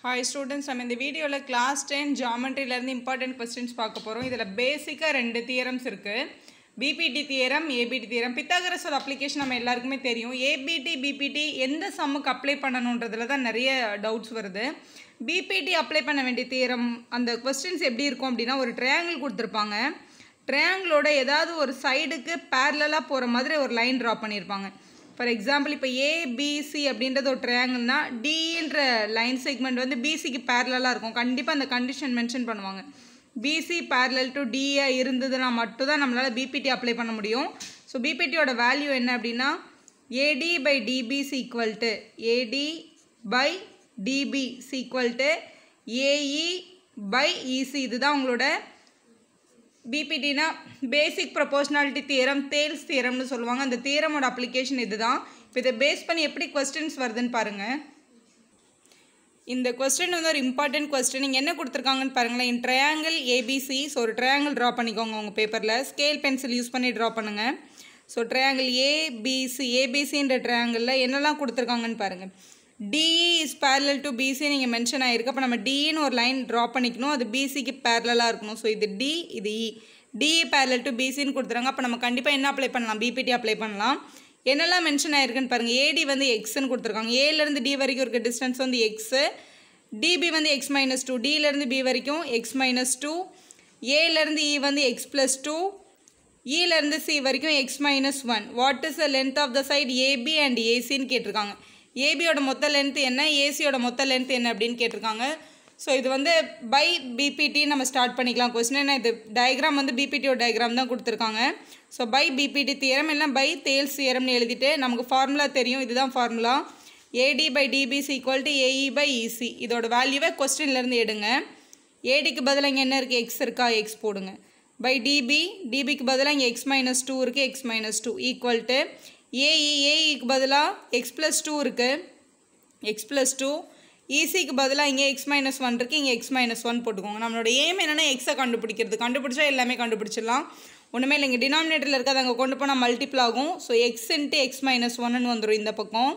hi students நம்ம இந்த வீடியோவில் கிளாஸ் டென் ஜாமெண்ட்ரிலேருந்து இம்பார்ட்டன்ட் கொஸ்டின்ஸ் பார்க்க போகிறோம் இதில் பேசிக்காக ரெண்டு தியரம்ஸ் இருக்குது பிபிடி தியரம் ஏபிடி தியரம் பித்தாகரஸோட அப்ளிகேஷன் நம்ம எல்லாருக்குமே தெரியும் ஏபிடி பிபிடி எந்த சம்முக்கு அப்ளை பண்ணணுன்றதுல தான் நிறைய டவுட்ஸ் வருது பிபிடி அப்ளை பண்ண வேண்டிய தியரம் அந்த கொஸ்டின்ஸ் எப்படி இருக்கும் அப்படின்னா ஒரு ட்ரையாங்கிள் கொடுத்துருப்பாங்க ட்ரையாங்கிளோட ஏதாவது ஒரு சைடுக்கு பேரலாக போகிற மாதிரி ஒரு லைன் ட்ரா பண்ணியிருப்பாங்க ஃபார் எக்ஸாம்பிள் இப்போ ஏபிசி அப்படின்றது ஒரு ட்ரையாங்கிள்னா டின்ற லைன் செக்மெண்ட் வந்து பிசிக்கு பேரலாக இருக்கும் கண்டிப்பாக அந்த கண்டிஷன் மென்ஷன் பண்ணுவாங்க பிசி பேரலல் டு டிஏ இருந்ததுன்னா மட்டும்தான் நம்மளால் பிபிடி அப்ளை பண்ண முடியும் ஸோ பிபிடியோட வேல்யூ என்ன அப்படின்னா AD by DB equal to AD by DB equal to AE by EC இதுதான் உங்களோட பிபிடினா பேசிக் ப்ரொபோஷனாலிட்டி தியரம் தேல்ஸ் தியரம்னு சொல்லுவாங்க அந்த தியரமோட அப்ளிகேஷன் இதுதான் இப்போ இதை பேஸ் பண்ணி எப்படி கொஸ்டின்ஸ் வருதுன்னு பாருங்கள் இந்த கொஸ்டின் வந்து ஒரு இம்பார்ட்டன்ட் கொஸ்டின் நீங்கள் என்ன கொடுத்துருக்காங்கன்னு பாருங்களேன் இன் ட்ரையாங்கிள் ஏபிசி ஸோ ஒரு ட்ரையாங்கிள் ட்ரா பண்ணிக்கோங்க உங்கள் பேப்பரில் ஸ்கேல் பென்சில் யூஸ் பண்ணி ட்ரா பண்ணுங்கள் ஸோ ட்ரையாங்கிள் ஏபிசி ஏபிசின்ற ட்ரையாங்கிளில் என்னெல்லாம் கொடுத்துருக்காங்கன்னு பாருங்கள் DE is parallel to BC நீங்கள் மென்ஷன் ஆகிருக்கு அப்போ நம்ம டின்னு ஒரு லைன் ட்ரா பண்ணிக்கணும் அது பிசிக்கு பேரலாக இருக்கணும் ஸோ இது டி இது இ டிஇ பேரலல் டு பிசின்னு கொடுத்துறாங்க அப்போ நம்ம கண்டிப்பாக என்ன அப்ளை பண்ணலாம் பிபிடி அப்ளை பண்ணலாம் என்னெல்லாம் மென்ஷன் ஆயிருக்குன்னு பாருங்கள் ஏடி வந்து எக்ஸ்ன்னு கொடுத்துருக்காங்க ஏலேருந்து டி வரைக்கும் இருக்க டிஸ்டன்ஸ் வந்து எக்ஸு டிபி வந்து எக்ஸ் மைனஸ் டூ டிலேருந்து பி வரைக்கும் எக்ஸ் மைனஸ் டூ ஏலேருந்து இ வந்து எக்ஸ் ப்ளஸ் டூ இலேருந்து சி வரைக்கும் x minus one what is the length of the side AB and ஏசின்னு கேட்டிருக்காங்க ஏபியோட மொத்த லென்த் என்ன ஏசியோட மொத்த லென்த் என்ன அப்படின்னு கேட்டிருக்காங்க ஸோ இது வந்து பை பிபிடி நம்ம ஸ்டார்ட் பண்ணிக்கலாம் கொஸ்டின் ஏன்னா இது டயக்ராம் வந்து பிபிடியோட டயக்ராம் தான் கொடுத்துருக்காங்க ஸோ பை பிபிடி தியரம் இல்லை பை தேல்ஸ் தியரம்னு எழுதிட்டு நமக்கு ஃபார்முலா தெரியும் இதுதான் formula AD by DB is equal to AE by EC இதோட வேல்யூவை கொஸ்டின்லேருந்து எடுங்க ஏடிக்கு பதிலாக இங்கே என்ன இருக்குது எக்ஸ் இருக்கா எக்ஸ் போடுங்க பை டிபி டிபிக்கு பதிலாக இங்கே எக்ஸ் மைனஸ் டூ இருக்குது x minus two equal to AE ஏஇக்கு பதிலாக எக்ஸ் ப்ளஸ் டூ இருக்குது எக்ஸ் ப்ளஸ் டூ ஈசிக்கு பதிலாக இங்கே எக்ஸ் மைனஸ் ஒன் இருக்குது இங்கே எக்ஸ் மைனஸ் ஒன் போட்டுக்கோங்க நம்மளோட ஏம் என்னென்னா எக்ஸை கண்டுபிடிக்கிறது கண்டுபிடிச்சா எல்லாமே கண்டுபிடிச்சிடலாம் ஒன்றுமே இல்லை இங்கே டினாமினேட்டரில் இருக்கிறது அங்கே கொண்டு போனால் மல்டிபிள் ஆகும் so x into x minus ஒன்னு வந்துடும் இந்த பக்கம்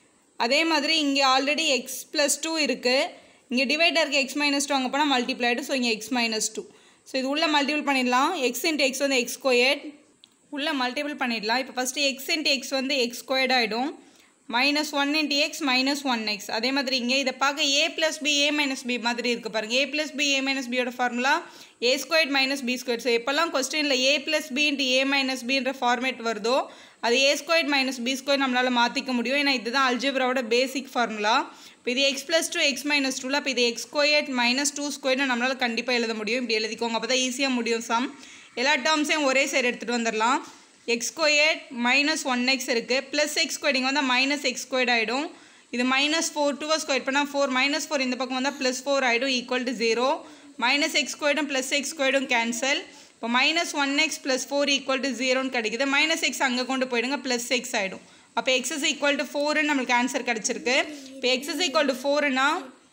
அதே மாதிரி இங்கே ஆல்ரெடி எக்ஸ் ப்ளஸ் டூ இருக்குது இங்கே டிவைடாக இருக்க எக்ஸ் மைனஸ் டூ அங்கே போனால் மல்டிப்ளைடு ஸோ இங்கே எக்ஸ் மைனஸ் டூ ஸோ இது உள்ளே மல்டிபிள் பண்ணிடலாம் எக்ஸ் இன்ட்டு எக்ஸ் வந்து எக்ஸ் ஸ்கொயர்ட் உள்ளே மல்டிபிள் பண்ணிடலாம் இப்போ ஃபஸ்ட்டு எக்ஸ் இன்ட்டு எக்ஸ் வந்து எக்ஸ் ஸ்கொயர்ட் ஆகிடும் minus one into x minus one x அதே மாதிரி இங்கே இதை பார்க்க A plus B A minus B மாதிரி இருக்குது பாருங்கள் A plus B A minus பியோட formula A squared minus B square so எப்போல்லாம் கொஸ்டினில் ஏ plus B into A minus பின்ற ஃபார்மேட் வருதோ அது A squared minus B square நம்மளால் மாற்றிக்க முடியும் ஏன்னா இதுதான் அல்ஜிப்ராவோட பேசிக் ஃபார்முலா இப்போ இது x plus two x minus டூவில் அப்போ இது எக்ஸ் ஸ்கொயர்ட் மைனஸ் டூ ஸ்கொயர்னு நம்மளால் கண்டிப்பாக எழுத முடியும் இப்படி எழுதிக்கோங்க அப்போ தான் ஈஸியாக முடியும் சம் எல்லா டேர்ம்ஸையும் ஒரே சைடு எடுத்துகிட்டு வந்துடலாம் x squared minus one x இருக்குது ப்ளஸ் எக்ஸ் ஸ்கொயர் இங்கே வந்தால் மைனஸ் எக்ஸ் ஸ்கொயர்ட் ஆகிடும் இது மைனஸ் ஃபோர் டூவை ஸ்கொயர் பண்ணால் ஃபோர் மைனஸ் ஃபோர் இந்த பக்கம் வந்தால் ப்ளஸ் ஃபோர் ஆகிடும் equal to zero minus x ஸ்கொயர்டும் ப்ளஸ் எக்ஸ் ஸ்கொயர்டும் கேன்சல் இப்போ minus one x plus four equal to ஜீரோன்னு கிடைக்குது மைனஸ் எக்ஸ் அங்கே கொண்டு போயிடுங்க ப்ளஸ் எக்ஸ் ஆகிடும் அப்போ எக்ஸ் இஸ் ஈக்குவல் டு ஃபோருன்னு நம்மளுக்கு ஆன்சர் கிடச்சிருக்கு இப்போ எக்ஸ் இஸ் ஈக்குவல் டு ஃபோருன்னா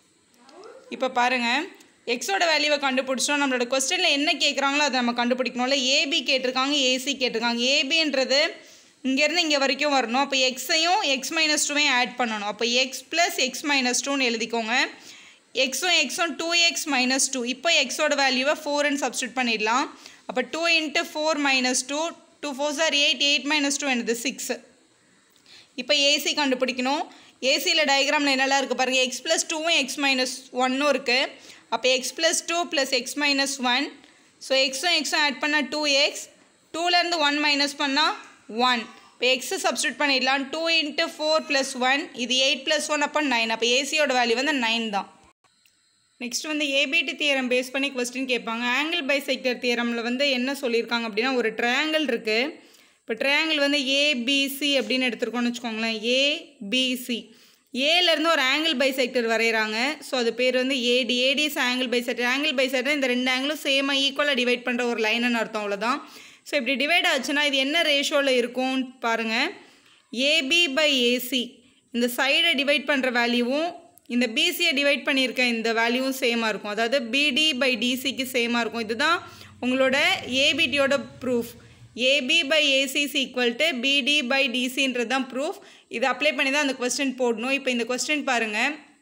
இப்போ பாருங்கள் எக்ஸோட வேல்யூவை கண்டுபிடிச்சோம் நம்மளோட கொஸ்டினில் என்ன கேட்குறாங்களோ அதை நம்ம கண்டுபிடிக்கணும்ல ஏபி கேட்டிருக்காங்க ஏசி கேட்டிருக்காங்க ஏபின்றது இங்கேருந்து இங்கே வரைக்கும் வரணும் அப்போ எக்ஸையும் எக்ஸ் மைனஸ் டூவையும் ஆட் பண்ணணும் அப்போ எக்ஸ் ப்ளஸ் எக்ஸ் மைனஸ் டூன்னு எழுதிக்கோங்க எக்ஸும் எக்ஸும் டூ எக்ஸ் மைனஸ் டூ இப்போ எக்ஸோட வேல்யூவை ஃபோர்னு சப்ஸ்டியூட் பண்ணிடலாம் அப்போ two into four minus two two four are eight eight minus two என்னது சிக்ஸ் இப்போ ஏசி கண்டுபிடிக்கணும் ஏசியில் டயக்ராமில் என்னெல்லாம் இருக்குது பாருங்கள் எக்ஸ் ப்ளஸ் டூவும் எக்ஸ் மைனஸ் ஒன்னும் இருக்குது அப்போ x plus two plus x minus one so எக்ஸும் எக்ஸும் ஆட் பண்ணால் டூ எக்ஸ் டூலேருந்து ஒன் மைனஸ் பண்ணால் ஒன் இப்போ எக்ஸை சப்ஸ்டியூட் பண்ணிடலாம் two into four plus one இது எயிட் ப்ளஸ் ஒன் அப்போ நைன் அப்போ ஏசியோட வேல்யூ வந்து நைன் தான் நெக்ஸ்ட் வந்து ஏபிடி தியரம் பேஸ் பண்ணி கொஸ்டின் கேட்பாங்க ஆங்கிள் பைசெக்டர் தியரமில் வந்து என்ன சொல்லியிருக்காங்க அப்படின்னா ஒரு ட்ரையாங்கிள் இருக்குது இப்போ ட்ரையாங்கிள் வந்து ஏபிசி அப்படின்னு எடுத்துருக்கோம்னு வச்சுக்கோங்களேன் ஏபிசி ஏலேருந்து ஒரு ஆங்கிள் பைசெக்டர் வரைகிறாங்க ஸோ அது பேர் வந்து AD AD is angle bisector angle bisector இந்த ரெண்டு ஆங்கிளும் சேமாக ஈக்குவலாக டிவைட் பண்ணுற ஒரு லைனுன்னு அர்த்தம் அவ்வளோதான் ஸோ இப்படி டிவைட் ஆச்சுன்னா இது என்ன ரேஷியோவில் இருக்கும் பாருங்கள் ஏபி பை ஏசி இந்த சைடை டிவைட் பண்ணுற வேல்யூவும் இந்த பிசியை டிவைட் பண்ணியிருக்க இந்த வேல்யூவும் சேமாக இருக்கும் அதாவது பிடி பை டிசிக்கு சேமாக இருக்கும் இதுதான் உங்களோட ஏபிடியோட proof AB by AC is equal to BD by டிசின்றது தான் ப்ரூஃப் இதை அப்ளை பண்ணி தான் அந்த கொஸ்டின் போடணும் இப்போ இந்த கொஸ்டின் பாருங்கள்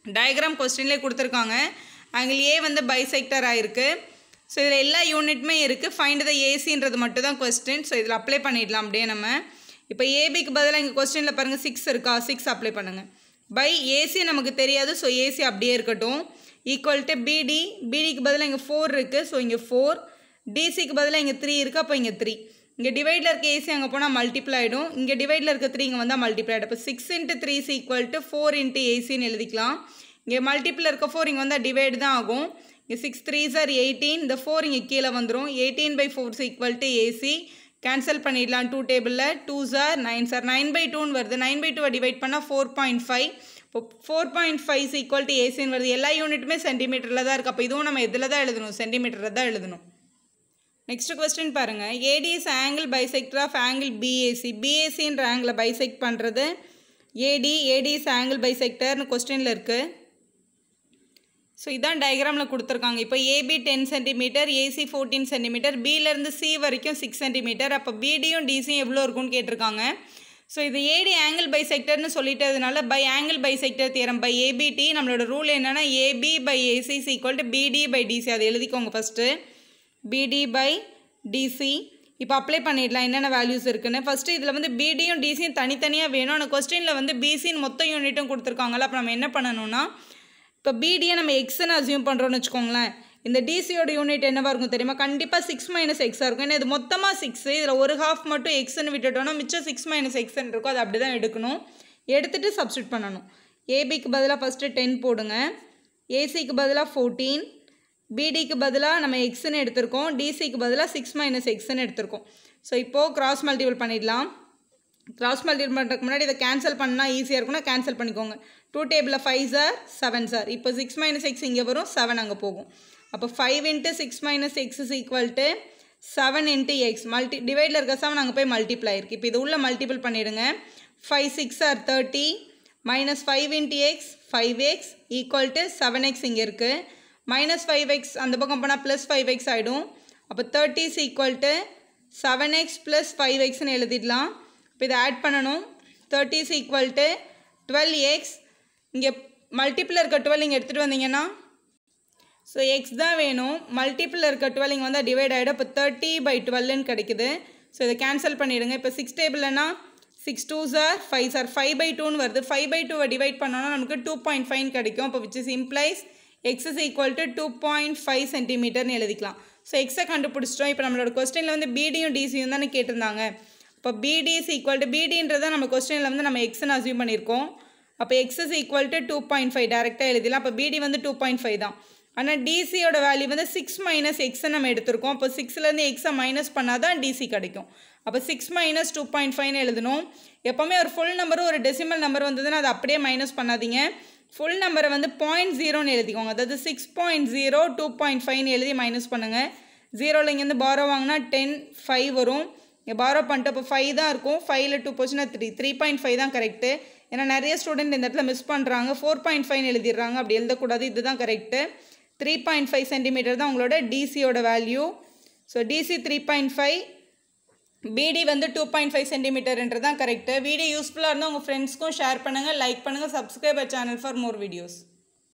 டயக்ராம் கொஸ்டின்லேயே கொடுத்துருக்காங்க ஆங்கிள் ஏ வந்து பைசெக்டர் ஆயிருக்கு ஸோ இதில் எல்லா யூனிட்டுமே இருக்குது ஃபைண்ட் த ஏசின்றது மட்டும் தான் கொஸ்டின் ஸோ இதில் அப்ளை பண்ணிடலாம் அப்படியே நம்ம இப்போ ஏபிக்கு பதிலாக இங்கே கொஸ்டினில் பாருங்கள் சிக்ஸ் இருக்கா சிக்ஸ் அப்ளை பண்ணுங்கள் பை ஏசி நமக்கு தெரியாது ஸோ ஏசி அப்படியே இருக்கட்டும் ஈக்குவல் டு பிடி பிடிக்கு பதிலாக இங்கே ஃபோர் இருக்குது ஸோ இங்கே ஃபோர் டிசிக்கு பதிலாக இங்கே த்ரீ இருக்குது அப்போ இங்கே த்ரீ இங்கே டிவைடில் இருக்க ஏசி அங்கே போனால் மல்டிப்ளை ஆகிடும் இங்கே டிவைடில் இருக்க த்ரீ இங்கே வந்தால் மல்டிப்ளை ஆகிடும் இப்போ six into three is equal to four into ஏசின்னு எழுதிக்கலாம் இங்கே மல்டிப்பில் இருக்க ஃபோர் இங்கே வந்தால் டிவைடு தான் ஆகும் இங்கே சிக்ஸ் த்ரீ சார் எயிட்டீன் இந்த ஃபோர் இங்கே கீழே வந்துடும் eighteen by four is equal to AC cancel பண்ணிடலாம் டூ டேபிளில் two are nine are nine by டூன்னு வருது நைன் பை டூவை டிவைட் பண்ணால் ஃபோர் பாயிண்ட் ஃபைவ் இப்போ four point five is equal to ஏசின்னு வருது எல்லா யூனிட்டுமே சென்டிமீட்டரில் தான் இருக்குது அப்போ இதுவும் நம்ம எதில் தான் எழுதணும் சென்டிமீட்டரில் தான் எழுதணும் நெக்ஸ்ட் கொஸ்டின் பாருங்கள் AD is angle bisector of angle BAC பிஏசின்ற ஆங்கிளை பைசெக்ட் பண்ணுறது ஏடி ஏடிஎஸ் ஆங்கிள் பைசெக்டர்னு கொஸ்டினில் இருக்குது ஸோ இதான் டயக்ராமில் கொடுத்துருக்காங்க இப்போ AB ten centimetre AC fourteen centimetre பியிலேருந்து சி வரைக்கும் சிக்ஸ் சென்டிமீட்டர் அப்போ பிடியும் டிசியும் எவ்வளோ இருக்கும்னு கேட்டிருக்காங்க ஸோ இது ஏடி ஆங்கிள் பை செக்டர்னு சொல்லிட்டதுனால by angle bisector theorem by ABT நம்மளோட ரூல் என்னென்னா AB by AC is equal to BD by DC அதை எழுதிக்கோங்க ஃபஸ்ட்டு பிடி பை டிசி இப்போ அப்ளை பண்ணிடலாம் என்னென்ன வேல்யூஸ் இருக்குன்னு ஃபஸ்ட்டு இதில் வந்து பிடியும் டிசியும் தனித்தனியாக வேணும் ஆனால் கொஸ்டினில் வந்து பிசின்னு மொத்த யூனிட்டும் கொடுத்துருக்காங்கல்ல அப்போ நம்ம என்ன பண்ணணும்னா இப்போ பிடியை நம்ம எக்ஸ்ன்னு அசியூம் பண்ணுறோன்னு வச்சுக்கோங்களேன் இந்த டிசியோட யூனிட் என்னவாக இருக்கும் தெரியுமா கண்டிப்பாக சிக்ஸ் மைனஸ் எக்ஸாக இருக்கும் ஏன்னா இது மொத்தமாக சிக்ஸு இதில் ஒரு ஹாஃப் மட்டும் எக்ஸ்ன்னு விட்டுட்டோம்னா மிச்சம் சிக்ஸ் மைனஸ் எக்ஸ்ன்னு இருக்கும் அது அப்படி தான் எடுக்கணும் எடுத்துகிட்டு சப்ஸ்டியூட் பண்ணணும் ஏபிக்கு பதிலாக ஃபஸ்ட்டு டென் போடுங்க ஏசிக்கு பதிலாக ஃபோர்டீன் பிடிக்கு பதிலாக நம்ம எக்ஸ்ன்னு எடுத்திருக்கோம் டிசிக்கு பதிலாக சிக்ஸ் மைனஸ் எக்ஸ்ன்னு எடுத்திருக்கோம் ஸோ இப்போது கிராஸ் மல்டிபிள் பண்ணிடலாம் கிராஸ் மல்டிபிள் பண்ணுறதுக்கு முன்னாடி இதை கேன்சல் பண்ணால் ஈஸியாக இருக்கும்னா கேன்சல் பண்ணிக்கோங்க டூ டேபிளில் ஃபைவ் சார் செவன் சார் இப்போ சிக்ஸ் மைனஸ் எக்ஸ் இங்கே வரும் செவன் அங்கே போகும் அப்போ five into six minus x is equal to seven into x multi டிவைடில் இருக்க செவன் அங்கே போய் மல்டிப்ளை இருக்குது இப்போ இது உள்ள மல்டிபிள் பண்ணிவிடுங்க five six are thirty minus five into x five x equal to seven x இங்கே இருக்குது மைனஸ் ஃபைவ் எக்ஸ் அந்த பக்கம் போனால் ப்ளஸ் ஃபைவ் எக்ஸ் ஆகிடும் அப்போ thirty is equal to seven x plus five எக்ஸ்னு எழுதிடலாம் இப்போ இதை ஆட் பண்ணணும் thirty is equal to twelve x இங்கே மல்டிப்பில் இருக்க டுவெல் இங்கே எடுத்துகிட்டு வந்தீங்கன்னா ஸோ எக்ஸ் தான் வேணும் மல்டிப்பிள் இருக்க டுவெல் இங்கே வந்தால் டிவைட் ஆகிடும் இப்போ தேர்ட்டி பை டுவெல்னு கிடைக்குது ஸோ இதை கேன்சல் பண்ணிவிடுங்க இப்போ சிக்ஸ் டேபிள்னா six two are five are five by டூன்னு வருது ஃபைவ் பை டூவை டிவைட் பண்ணோன்னா நமக்கு டூ பாயிண்ட் ஃபைவ் கிடைக்கும் இப்போ which is implies x is equal to two point five சென்டிமீட்டர்னு எழுதிக்கலாம் ஸோ எக்ஸை கண்டுபிடிச்சிட்டோம் இப்போ நம்மளோட கொஸ்டினில் வந்து பிடியும் டிசியும் தானே கேட்டிருந்தாங்க இப்போ பிடி இஸ் ஈக்குவல் டு பிடின்றதை நம்ம கொஸ்டினில் வந்து நம்ம எக்ஸ்ன்னு அசியூம் பண்ணியிருக்கோம் அப்போ x is equal to two point five டேரெக்டாக எழுதிடலாம் அப்போ பிடி வந்து டூ பாயிண்ட் ஃபைவ் தான் ஆனால் டிசியோட வேல்யூ வந்து சிக்ஸ் மைனஸ் எக்ஸை நம்ம எடுத்திருக்கோம் அப்போ சிக்ஸ்லேருந்து எக்ஸை மைனஸ் பண்ணால் தான் டிசி கிடைக்கும் அப்போ சிக்ஸ் மைனஸ் டூ பாயிண்ட் ஃபைவ்னு எழுதணும் எப்போவுமே ஒரு ஃபுல் நம்பரும் ஒரு டெசிமல் நம்பர் வந்ததுன்னா அதை அப்படியே மைனஸ் பண்ணாதீங்க ஃபுல் நம்பரை வந்து பாயிண்ட் ஜீரோன்னு எழுதிக்கோங்க அதாவது six point zero two point ஃபைவ்னு எழுதி மைனஸ் பண்ணுங்கள் ஜீரோவில் இங்கேருந்து பாரோ வாங்கினா டென் ஃபைவ் வரும் இங்கே பாரோ பண்ணிட்டு அப்போ ஃபைவ் தான் இருக்கும் ஃபைவ்ல டூ போச்சுன்னா த்ரீ த்ரீ பாயிண்ட் ஃபைவ் தான் கரெக்டு ஏன்னா நிறைய ஸ்டூடெண்ட் இந்த இடத்துல மிஸ் பண்ணுறாங்க ஃபோர் பாயிண்ட் ஃபைவ்னு எழுதிடுறாங்க அப்படி எழுதக்கூடாது இதுதான் correct three point five centimetre தான் உங்களோட டிசியோட value so DC three point five பிடி வந்து டூ பாயிண்ட் ஃபைவ் சென்டிமீட்டர்ன்றது தான் கரெக்டு வீடியோ யூஸ்ஃபுல்லாக இருந்தால் உங்கள் ஃப்ரெண்ட்ஸ்க்கும் ஷேர் பண்ணுங்கள் லைக் பண்ணுங்கள் subscribe channel for more videos